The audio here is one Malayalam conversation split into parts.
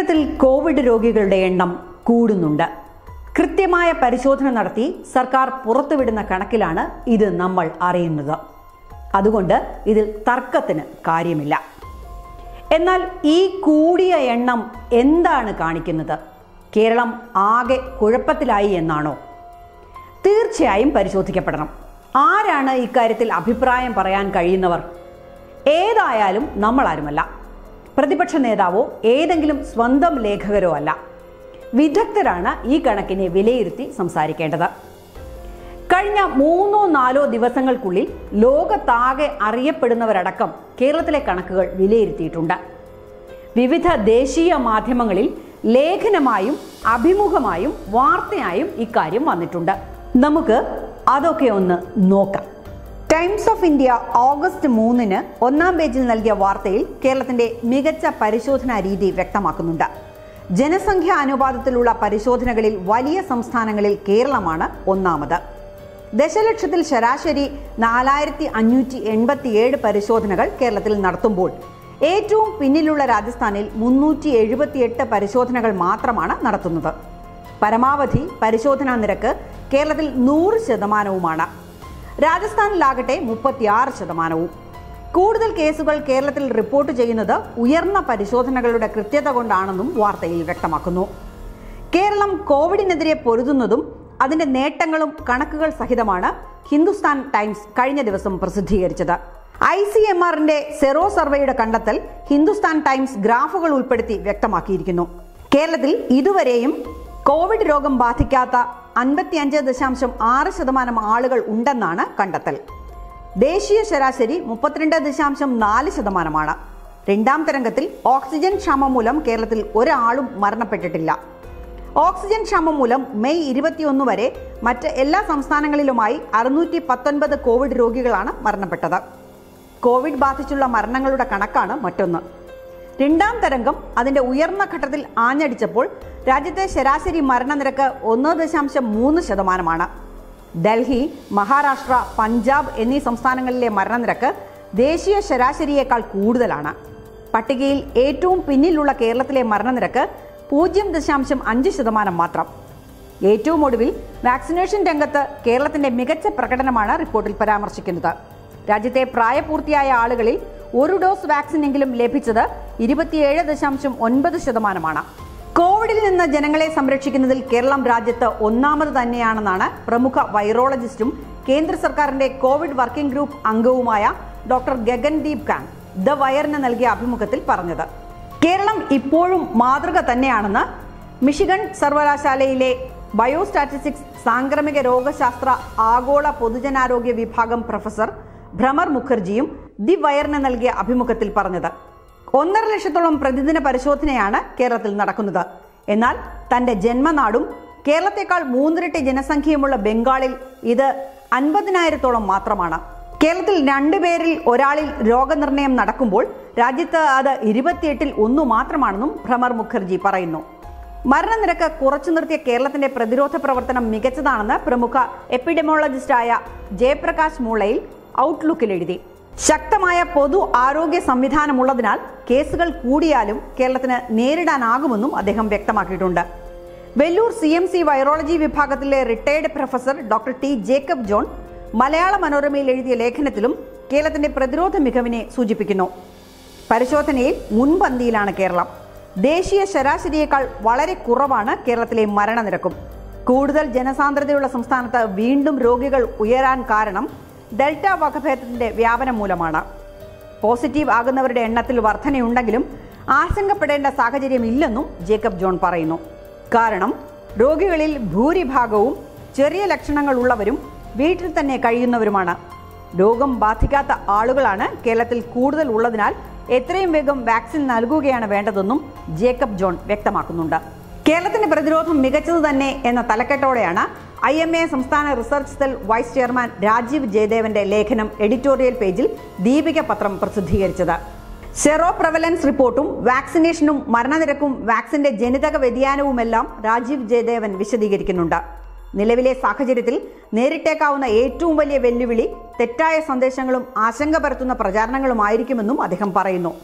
കേരളത്തിൽ കോവിഡ് രോഗികളുടെ എണ്ണം കൂടുന്നുണ്ട് കൃത്യമായ പരിശോധന നടത്തി സർക്കാർ പുറത്തുവിടുന്ന കണക്കിലാണ് ഇത് നമ്മൾ അറിയുന്നത് അതുകൊണ്ട് ഇതിൽ തർക്കത്തിന് കാര്യമില്ല എന്നാൽ ഈ കൂടിയ എണ്ണം എന്താണ് കാണിക്കുന്നത് കേരളം ആകെ കുഴപ്പത്തിലായി എന്നാണോ തീർച്ചയായും പരിശോധിക്കപ്പെടണം ആരാണ് ഇക്കാര്യത്തിൽ അഭിപ്രായം പറയാൻ കഴിയുന്നവർ ഏതായാലും നമ്മളാരുമല്ല പ്രതിപക്ഷ നേതാവോ ഏതെങ്കിലും സ്വന്തം ലേഖകരോ അല്ല വിദഗ്ധരാണ് ഈ കണക്കിനെ വിലയിരുത്തി സംസാരിക്കേണ്ടത് കഴിഞ്ഞ മൂന്നോ നാലോ ദിവസങ്ങൾക്കുള്ളിൽ ലോകത്താകെ അറിയപ്പെടുന്നവരടക്കം കേരളത്തിലെ കണക്കുകൾ വിലയിരുത്തിയിട്ടുണ്ട് വിവിധ ദേശീയ മാധ്യമങ്ങളിൽ ലേഖനമായും അഭിമുഖമായും വാർത്തയായും ഇക്കാര്യം വന്നിട്ടുണ്ട് നമുക്ക് അതൊക്കെ ഒന്ന് നോക്കാം ടൈംസ് ഓഫ് ഇന്ത്യ ഓഗസ്റ്റ് മൂന്നിന് ഒന്നാം പേജിൽ നൽകിയ വാർത്തയിൽ കേരളത്തിന്റെ മികച്ച പരിശോധനാ രീതി വ്യക്തമാക്കുന്നുണ്ട് ജനസംഖ്യാ അനുപാതത്തിലുള്ള പരിശോധനകളിൽ വലിയ സംസ്ഥാനങ്ങളിൽ കേരളമാണ് ഒന്നാമത് ദശലക്ഷത്തിൽ ശരാശരി നാലായിരത്തി അഞ്ഞൂറ്റി എൺപത്തിയേഴ് പരിശോധനകൾ കേരളത്തിൽ നടത്തുമ്പോൾ ഏറ്റവും പിന്നിലുള്ള രാജസ്ഥാനിൽ മുന്നൂറ്റി എഴുപത്തിയെട്ട് പരിശോധനകൾ മാത്രമാണ് നടത്തുന്നത് പരമാവധി പരിശോധനാ നിരക്ക് കേരളത്തിൽ നൂറ് ശതമാനവുമാണ് രാജസ്ഥാനിലാകട്ടെ മുപ്പത്തിയാറ് ശതമാനവും കൂടുതൽ കേസുകൾ കേരളത്തിൽ റിപ്പോർട്ട് ചെയ്യുന്നത് ഉയർന്ന പരിശോധനകളുടെ കൃത്യത കൊണ്ടാണെന്നും വാർത്തയിൽ വ്യക്തമാക്കുന്നു കേരളം കോവിഡിനെതിരെ പൊരുതുന്നതും അതിന്റെ നേട്ടങ്ങളും കണക്കുകൾ സഹിതമാണ് ഹിന്ദുസ്ഥാൻ ടൈംസ് കഴിഞ്ഞ ദിവസം പ്രസിദ്ധീകരിച്ചത് ഐ സി എം ആറിന്റെ സെറോ സർവേയുടെ കണ്ടെത്തൽ ഹിന്ദുസ്ഥാൻ ടൈംസ് ഗ്രാഫുകൾ ഉൾപ്പെടുത്തി വ്യക്തമാക്കിയിരിക്കുന്നു കേരളത്തിൽ ഇതുവരെയും കോവിഡ് രോഗം ബാധിക്കാത്ത അൻപത്തിയഞ്ച് ദശാംശം ആറ് ശതമാനം ആളുകൾ ഉണ്ടെന്നാണ് കണ്ടെത്തൽ ദേശീയ ശരാശരി മുപ്പത്തിരണ്ട് ദശാംശം നാല് ശതമാനമാണ് രണ്ടാം തരംഗത്തിൽ ഓക്സിജൻ ക്ഷാമം മൂലം കേരളത്തിൽ ഒരാളും മരണപ്പെട്ടിട്ടില്ല ഓക്സിജൻ ക്ഷാമം മൂലം മെയ് ഇരുപത്തിയൊന്ന് വരെ മറ്റ് എല്ലാ സംസ്ഥാനങ്ങളിലുമായി അറുന്നൂറ്റി പത്തൊൻപത് കോവിഡ് രോഗികളാണ് മരണപ്പെട്ടത് കോവിഡ് ബാധിച്ചുള്ള മരണങ്ങളുടെ കണക്കാണ് മറ്റൊന്ന് രണ്ടാം തരംഗം അതിന്റെ ഉയർന്ന ഘട്ടത്തിൽ ആഞ്ഞടിച്ചപ്പോൾ രാജ്യത്തെ ശരാശരി മരണനിരക്ക് ഒന്ന് ദശാംശം മൂന്ന് ശതമാനമാണ് ഡൽഹി മഹാരാഷ്ട്ര പഞ്ചാബ് എന്നീ സംസ്ഥാനങ്ങളിലെ മരണനിരക്ക് ദേശീയ ശരാശരിയേക്കാൾ കൂടുതലാണ് പട്ടികയിൽ ഏറ്റവും പിന്നിലുള്ള കേരളത്തിലെ മരണനിരക്ക് പൂജ്യം ദശാംശം അഞ്ച് ശതമാനം മാത്രം ഏറ്റവും ഒടുവിൽ വാക്സിനേഷൻ രംഗത്ത് കേരളത്തിന്റെ മികച്ച പ്രകടനമാണ് റിപ്പോർട്ടിൽ പരാമർശിക്കുന്നത് രാജ്യത്തെ പ്രായപൂർത്തിയായ ആളുകളിൽ ഒരു ഡോസ് വാക്സിനെങ്കിലും ലഭിച്ചത് ഇരുപത്തിയേഴ് ദശാംശം ഒൻപത് ശതമാനമാണ് കോവിഡിൽ നിന്ന് ജനങ്ങളെ സംരക്ഷിക്കുന്നതിൽ കേരളം രാജ്യത്ത് ഒന്നാമത് തന്നെയാണെന്നാണ് പ്രമുഖ വൈറോളജിസ്റ്റും കേന്ദ്ര സർക്കാരിന്റെ കോവിഡ് വർക്കിംഗ് ഗ്രൂപ്പ് അംഗവുമായ ഡോക്ടർ ഗഗൻദീപ് ഖാൻ ദ വയറിന് നൽകിയ അഭിമുഖത്തിൽ പറഞ്ഞത് കേരളം ഇപ്പോഴും മാതൃക തന്നെയാണെന്ന് മിഷിഗൺ സർവകലാശാലയിലെ ബയോസ്റ്റാറ്റിസ്റ്റിക്സ് സാംക്രമിക രോഗശാസ്ത്ര ആഗോള പൊതുജനാരോഗ്യ വിഭാഗം പ്രൊഫസർ ഭ്രമർ മുഖർജിയും ദി വയറിന് നൽകിയ അഭിമുഖത്തിൽ പറഞ്ഞത് ഒന്നര ലക്ഷത്തോളം പ്രതിദിന പരിശോധനയാണ് കേരളത്തിൽ നടക്കുന്നത് എന്നാൽ തന്റെ ജന്മനാടും കേരളത്തെക്കാൾ മൂന്നിരട്ടി ജനസംഖ്യയുമുള്ള ബംഗാളിൽ ഇത് അൻപതിനായിരത്തോളം മാത്രമാണ് കേരളത്തിൽ രണ്ടുപേരിൽ ഒരാളിൽ രോഗനിർണയം നടക്കുമ്പോൾ രാജ്യത്ത് അത് ഇരുപത്തിയെട്ടിൽ ഒന്നു മാത്രമാണെന്നും ഭ്രമർ മുഖർജി പറയുന്നു മരണനിരക്ക് കുറച്ചു നിർത്തിയ കേരളത്തിന്റെ പ്രതിരോധ പ്രവർത്തനം മികച്ചതാണെന്ന് പ്രമുഖ എപ്പിഡെമോളജിസ്റ്റായ ജയപ്രകാശ് മൂളയിൽ ഔട്ട്ലുക്കിൽ എഴുതി ശക്തമായ പൊതു ആരോഗ്യ സംവിധാനമുള്ളതിനാൽ കേസുകൾ കൂടിയാലും കേരളത്തിന് നേരിടാനാകുമെന്നും അദ്ദേഹം വ്യക്തമാക്കിയിട്ടുണ്ട് Vellore C M C virology വിഭാഗത്തിലെ retired professor doctor T Jacob John Malayala മനോരമയിൽ എഴുതിയ ലേഖനത്തിലും കേരളത്തിന്റെ പ്രതിരോധ മികവിനെ സൂചിപ്പിക്കുന്നു പരിശോധനയിൽ മുൻപന്തിയിലാണ് കേരളം ദേശീയ ശരാശരിയേക്കാൾ വളരെ കുറവാണ് കേരളത്തിലെ മരണനിരക്കും കൂടുതൽ ജനസാന്ദ്രതയുള്ള സംസ്ഥാനത്ത് വീണ്ടും രോഗികൾ ഉയരാൻ കാരണം ഡെൽറ്റ വകഭേദത്തിന്റെ വ്യാപനം മൂലമാണ് പോസിറ്റീവ് ആകുന്നവരുടെ എണ്ണത്തിൽ വർധനയുണ്ടെങ്കിലും ആശങ്കപ്പെടേണ്ട സാഹചര്യം ഇല്ലെന്നും ജേക്കബ് ജോൺ പറയുന്നു കാരണം രോഗികളിൽ ഭൂരിഭാഗവും ചെറിയ ലക്ഷണങ്ങൾ ഉള്ളവരും വീട്ടിൽ തന്നെ കഴിയുന്നവരുമാണ് രോഗം ബാധിക്കാത്ത ആളുകളാണ് കേരളത്തിൽ കൂടുതൽ ഉള്ളതിനാൽ എത്രയും വേഗം വാക്സിൻ നൽകുകയാണ് വേണ്ടതെന്നും ജേക്കബ് ജോൺ വ്യക്തമാക്കുന്നുണ്ട് കേരളത്തിന്റെ പ്രതിരോധം മികച്ചത് തന്നെ എന്ന തലക്കെട്ടോടെയാണ് ഐ എം എ സംസ്ഥാന research cell vice chairman Rajeev ജയദേവന്റെ ലേഖനം എഡിറ്റോറിയൽ പേജിൽ ദീപിക പത്രം പ്രസിദ്ധീകരിച്ചത് സെറോ പ്രവലൻസ് റിപ്പോർട്ടും വാക്സിനേഷനും മരണനിരക്കും വാക്സിന്റെ ജനിതക വ്യതിയാനവുമെല്ലാം രാജീവ് ജയദേവൻ വിശദീകരിക്കുന്നുണ്ട് നിലവിലെ സാഹചര്യത്തിൽ നേരിട്ടേക്കാവുന്ന ഏറ്റവും വലിയ വെല്ലുവിളി തെറ്റായ സന്ദേശങ്ങളും ആശങ്ക പരത്തുന്ന പ്രചാരണങ്ങളുമായിരിക്കുമെന്നും അദ്ദേഹം പറയുന്നു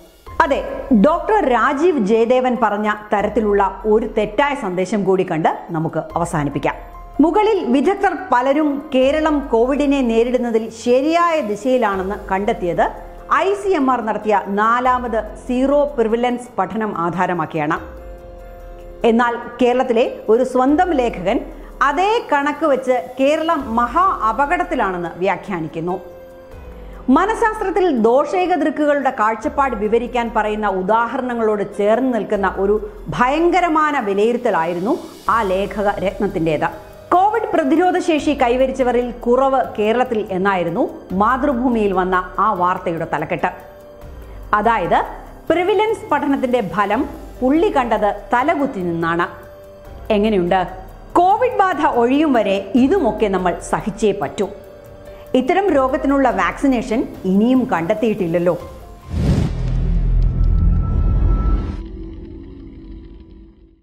അതെ ഡോക്ടർ രാജീവ് ജയദേവൻ പറഞ്ഞ തരത്തിലുള്ള ഒരു തെറ്റായ സന്ദേശം കൂടി കണ്ട് നമുക്ക് അവസാനിപ്പിക്കാം മുകളിൽ വിദഗ്ധർ പലരും കേരളം കോവിഡിനെ നേരിടുന്നതിൽ ശരിയായ ദിശയിലാണെന്ന് കണ്ടെത്തിയത് ഐ സി എം ആർ നടത്തിയ നാലാമത് സീറോ പ്രിവിലൻസ് പഠനം ആധാരമാക്കിയാണ് എന്നാൽ കേരളത്തിലെ ഒരു സ്വന്തം ലേഖകൻ അതേ കണക്ക് വെച്ച് കേരളം മഹാ അപകടത്തിലാണെന്ന് വ്യാഖ്യാനിക്കുന്നു മനഃശാസ്ത്രത്തിൽ ദോഷേക ദൃക്കുകളുടെ കാഴ്ചപ്പാട് വിവരിക്കാൻ പറയുന്ന ഉദാഹരണങ്ങളോട് ചേർന്ന് നിൽക്കുന്ന ഒരു ഭയങ്കരമായ വിലയിരുത്തലായിരുന്നു ആ ലേഖക രത്നത്തിൻ്റെത് കോവിഡ് പ്രതിരോധ ശേഷി കൈവരിച്ചവരിൽ കുറവ് കേരളത്തിൽ എന്നായിരുന്നു മാതൃഭൂമിയിൽ വന്ന ആ വാർത്തയുടെ തലക്കെട്ട് അതായത് പ്രിവിലൻസ് പഠനത്തിന്റെ ഫലം പുള്ളി കണ്ടത് തലകുത്തി നിന്നാണ് എങ്ങനെയുണ്ട് കോവിഡ് ബാധ ഒഴിയും വരെ ഇതുമൊക്കെ നമ്മൾ സഹിച്ചേ പറ്റൂ ഇത്തരം രോഗത്തിനുള്ള വാക്സിനേഷൻ ഇനിയും കണ്ടെത്തിയിട്ടില്ലല്ലോ